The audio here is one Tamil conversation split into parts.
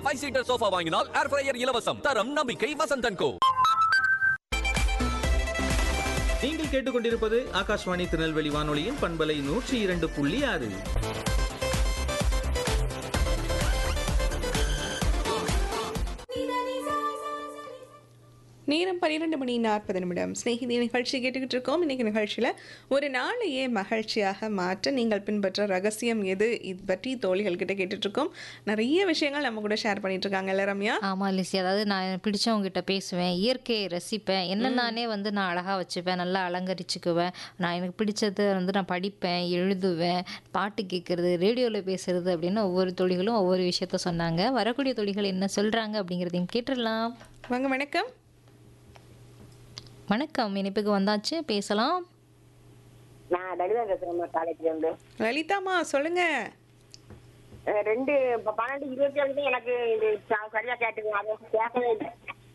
ஃபைவ் சீட்டர் சோஃபா வாங்கினால் ஏர் ஃப்ரையர் இலவசம் தரம் நம்பிக்கை வசந்தன் கோ நீங்கள் கேட்டுக்கொண்டிருப்பது ஆகாஷ்வாணி திருநெல்வேலி வானொலியின் பண்பலை நூற்றி இரண்டு புள்ளி ஆறு நேரம் பன்னிரெண்டு மணி நாற்பது நிமிடம் ஸ்நேகிதி நிகழ்ச்சி கேட்டுக்கிட்டு இருக்கோம் இன்னைக்கு நிகழ்ச்சியில் ஒரு நாளையே மகிழ்ச்சியாக மாற்ற நீங்கள் பின்பற்ற ரகசியம் எது இது பற்றி தோழிகள் கிட்ட கேட்டுட்டு இருக்கோம் நிறைய விஷயங்கள் நம்ம கூட ஷேர் பண்ணிட்டு இருக்காங்க இல்ல ரம்யா ஆமா லிசி அதாவது நான் பிடிச்சவங்க கிட்ட பேசுவேன் இயற்கையை ரசிப்பேன் என்ன நானே வந்து நான் அழகா வச்சுப்பேன் நல்லா அலங்கரிச்சுக்குவேன் நான் எனக்கு பிடிச்சது வந்து நான் படிப்பேன் எழுதுவேன் பாட்டு கேட்கறது ரேடியோவில் பேசுறது அப்படின்னு ஒவ்வொரு தொழிகளும் ஒவ்வொரு விஷயத்த சொன்னாங்க வரக்கூடிய தொழிகள் என்ன சொல்றாங்க அப்படிங்கிறதையும் கேட்டுடலாம் வாங்க வணக்கம் வணக்கம் இனிப்புக்கு வந்தாச்சு பேசலாம் நான் லலிதா பேசுறேன் காலேஜ்ல இருந்து லலிதாமா சொல்லுங்க அஹ் ரெண்டு இப்ப பன்னெண்டு இருபத்தி ஏழு எனக்கு இது ச- சரியா கேட்டுங்க அதை கேட்கவே இல்லை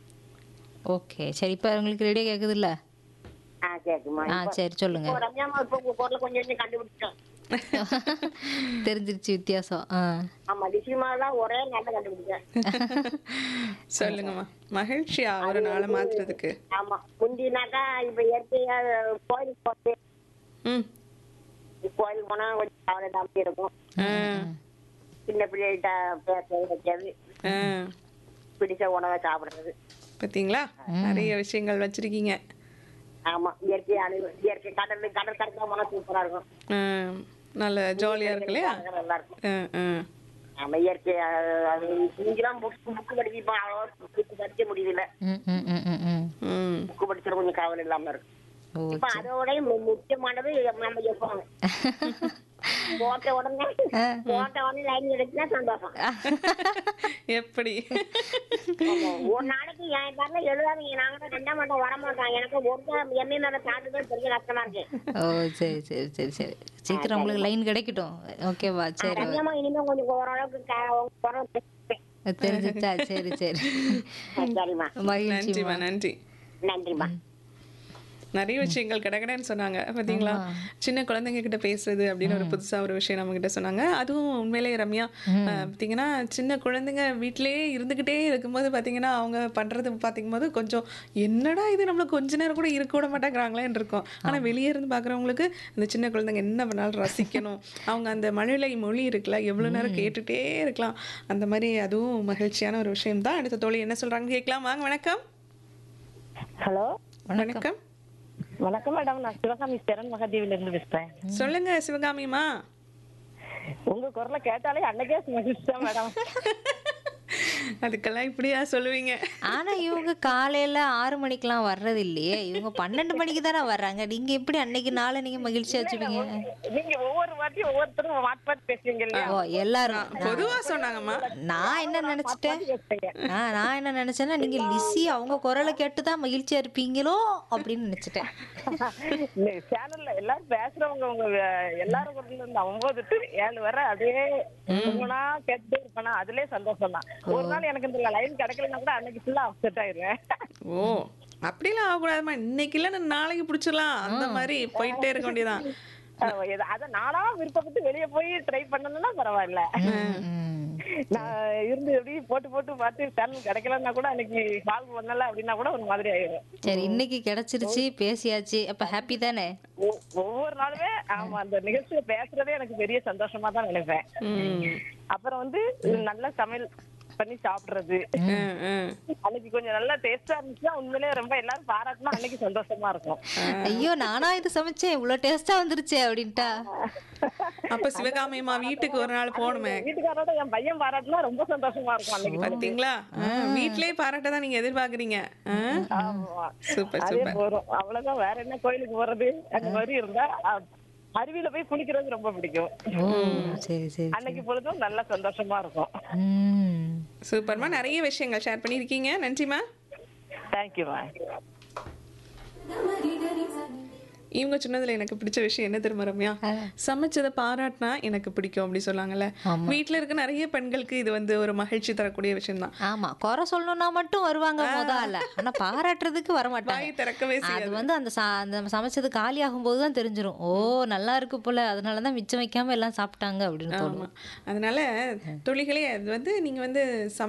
ஓகே சரி இப்போ உங்களுக்கு ரெடியாக கேட்குதுல்ல ஆ கேக்குமா ஆ சரி சொல்லுங்க இப்போ ரம்யாமா இப்போ உங்க குரலை கொஞ்சம் கொஞ்சம் கண்டுபிடிச்சோம் தெரிஞ்சிருச்சு வித்தியாசம் ஆ ஆமா டிசிமா தான் ஒரே நல்ல கண்டுபிடிச்சேன் சொல்லுங்கம்மா மகிழ்ச்சியா ஒரு நாளை மாத்துறதுக்கு ஆமா முந்தினாக்கா இப்ப இயற்கையா கோயிலுக்கு போட்டு ம் கோயிலுக்கு போனா கொஞ்சம் கவலை இல்லாம இருக்கும் ஆ, சின்ன பிள்ளைகிட்ட பேச வைக்கிறது ஆ. பிடிச்ச உணவை சாப்பிடுறது பாத்தீங்களா நிறைய விஷயங்கள் வச்சிருக்கீங்க ஆமா இயற்கை அழிவு இயற்கை கடல் கடற்கரைக்கு போனா சூப்பரா இருக்கும் ஆ, நல்ல ஜாலியா இருக்கு இல்லையா அங்க நல்லா இருக்கும் ஆ, ஆ. ஆமா இயற்கை அஹ், அது இங்கெல்லாம் புக் புக்கு படிப்போம் அவ்வளோ புக்கு படிக்க முடியல ம் ம் ம் ம் ம் ம் புக்கு படிச்சுட கொஞ்சம் கவலை இல்லாம இருக்கு ஓ இப்ப அதோட மு- முக்கியமானது நம்ம எப்போங்க போட்ட உடனே போட்ட உடனே லைன் கிடைச்சுன்னா சந்தோஷம் எப்படி ஆமா. ஒரு நாளைக்கு என் பேர்ல எழுதாதீங்க நாங்க ரெண்டாம் மாட்டோம் வர மாட்டோம் எனக்கு ஒரு எம்ஏ மேல தாண்டுதான் பெரிய கஷ்டமா இருக்கு ஓ சரி சரி சரி சரி சீக்கிரம் உங்களுக்கு லைன் கிடைக்கட்டும் ஓகேவா சரி ரம்யமா இனிமே கொஞ்சம் ஓரளவுக்கு க- உங்க குரல் கேக்குது. தெரிஞ்சுச்சா சரி சரி சரிம்மா மகிழ்ச்சி நன்றிம்மா நன்றி நன்றிம்மா நிறைய விஷயங்கள் கடகடன்னு சொன்னாங்க பாத்தீங்களா சின்ன குழந்தைங்க கிட்ட பேசுறது அப்படின்னு ஒரு புதுசா ஒரு விஷயம் நம்ம கிட்ட சொன்னாங்க அதுவும் உண்மையிலேயே ரம்யா அஹ், பாத்தீங்கன்னா சின்ன குழந்தைங்க வீட்டிலேயே இருந்துகிட்டே இருக்கும்போது பாத்தீங்கன்னா அவங்க பண்றது பாத்தீங்கும்போது கொஞ்சம் என்னடா இது நம்மள கொஞ்ச நேரம் கூட இருக்க விட மாட்டேங்கிறாங்களேன்னு இருக்கும் ஆனா வெளியே இருந்து பாக்குறவங்களுக்கு இந்த சின்ன குழந்தைங்க என்ன பண்ணாலும் ரசிக்கணும் அவங்க அந்த மழலை மொழி இருக்குல்ல எவ்வளவு நேரம் கேட்டுட்டே இருக்கலாம் அந்த மாதிரி அதுவும் மகிழ்ச்சியான ஒரு விஷயம் தான் அடுத்த தோழி என்ன சொல்றாங்க கேட்கலாம் வாங்க வணக்கம் ஹலோ வணக்கம் வணக்கம் மேடம் நான் சிவகாமி சரண் மகாதேவில இருந்து பேசுறேன் சொல்லுங்க சிவகாமிமா உங்க குரலை கேட்டாலே அன்னைக்கே மகிழ்ச்சிதான் மேடம் அதுக்கெல்லாம் இப்படியா சொல்லுவீங்க ஆனா இவங்க காலையில ஆறு மணிக்கெல்லாம் வர்றது இல்லையே இவங்க பன்னெண்டு மணிக்கு தானே வர்றாங்க நீங்க எப்படி அன்னைக்கு நாளை நீங்க மகிழ்ச்சியா வச்சுப்பீங்க நீங்க ஒவ்வொரு வாட்டியும் ஒவ்வொருத்தரும் மாட்டு பாட்டு பேசுவீங்க இல்லையா ஓ எல்லாரும் பொதுவா சொன்னாங்கம்மா நான் என்ன நினைச்சிட்டேன் பேசுறீங்க. ஆ, நான் என்ன நினைச்சேன்னா நீங்க லிசி அவங்க குரலை கேட்டு தான் மகிழ்ச்சியா இருப்பீங்களோ அப்படின்னு நினைச்சிட்டேன் இந்த சேனல்ல எல்லாரும் பேசுறவங்க உங்க வே- எல்லாரும் குரல்ல இருந்து ஒன்பது டு ஏழு வரை அப்படியே சும்மா கேட்டுட்டே இருப்பேனா அதுலயே சந்தோஷம் தான் ஒரு நாள் எனக்கு இந்த லைன் கிடைக்கலன்னா கூட அன்னைக்கு ஃபுல்லா அப்செட் ஆயிருவேன் ஓ அப்படிலாம் ஆகக்கூடாதுமா இன்னைக்கு இல்ல நாளைக்கு பிடிச்சிடலாம் அந்த மாதிரி போயிட்டே இருக்க வேண்டியதான் அஹ் இது- அத நானா விருப்பப்பட்டு வெளிய போய் ட்ரை பண்ணணும்னா பரவாயில்ல ம். நான் இருந்து எப்படி போட்டு போட்டு பார்த்து சேனல் கிடைக்கலன்னா கூட அன்னைக்கு கால் பண்ணல அப்படின்னா கூட ஒரு மாதிரி ஆயிரும் சரி இன்னைக்கு கிடைச்சிருச்சு பேசியாச்சு அப்ப ஹாப்பி தானே ஒ- ஒவ்வொரு நாளுமே ஆமா அந்த நிகழ்ச்சியில பேசுறதே எனக்கு பெரிய சந்தோஷமா தான் நினைப்பேன் ம். அப்புறம் வந்து நல்ல சமையல் பண்ணி சாப்பிடுறது ம், ம். அன்னைக்கு கொஞ்சம் நல்லா டேஸ்டா இருந்துச்சுன்னா உண்மையிலேயே ரொம்ப எல்லாரும் பாராட்டினா அன்னைக்கு சந்தோஷமா இருக்கும் ஐயோ நானா இது சமைச்சேன் இவ்வளவு டேஸ்டா வந்துருச்சே அப்படின்ட்டா அப்ப சிவகாமியம்மா வீட்டுக்கு ஒரு நாள் போகணுமே வீட்டுக்காரோட என் பையன் பாராட்டினா ரொம்ப சந்தோஷமா இருக்கும் அன்னைக்கு பாத்தீங்களா ஆ, வீட்லயே பாராட்ட தான் நீங்க எதிர்பார்க்கறீங்க ஆ? ஆமா சூப்பர் அதே சூப்பர் போறோம் அவ்வளவுதான் வேற என்ன கோயிலுக்கு போறது அந்த மாதிரி இருந்தா அ- அருவியில போய் குளிக்கிறது ரொம்ப பிடிக்கும் ஓ சரி சரி அன்னைக்கு பொழுதும் நல்லா சந்தோஷமா இருக்கும் ம் சூப்பர்மா நிறைய விஷயங்கள் ஷேர் பண்ணியிருக்கீங்க நன்றிம்மா தேங்க்யூ இவங்க சொன்னதுல எனக்கு பிடிச்ச விஷயம் என்ன தெரியுமா ரம்யா சமைச்சதை பாராட்டினா எனக்கு பிடிக்கும் அப்படி சொன்னாங்கல்ல வீட்ல இருக்க நிறைய பெண்களுக்கு இது வந்து ஒரு மகிழ்ச்சி தரக்கூடிய விஷயம் தான் ஆமா குறை சொல்லணும்னா மட்டும் வருவாங்க முதல்ல ஆனா பாராட்டுறதுக்கு வர மாட்டாங்க வாய் திறக்கவே அது செய்யாது வந்து அந்த சா- அந்த சமைச்சது காலி ஆகும்போது தான் தெரிஞ்சிரும் ஓ நல்லா இருக்கு போல அதனால தான் மிச்சம் வைக்காம எல்லாம் சாப்பிட்டாங்க அப்படின்னு தோணும் ஆமா அதனால தொழிகளே அது வந்து நீங்க வந்து சம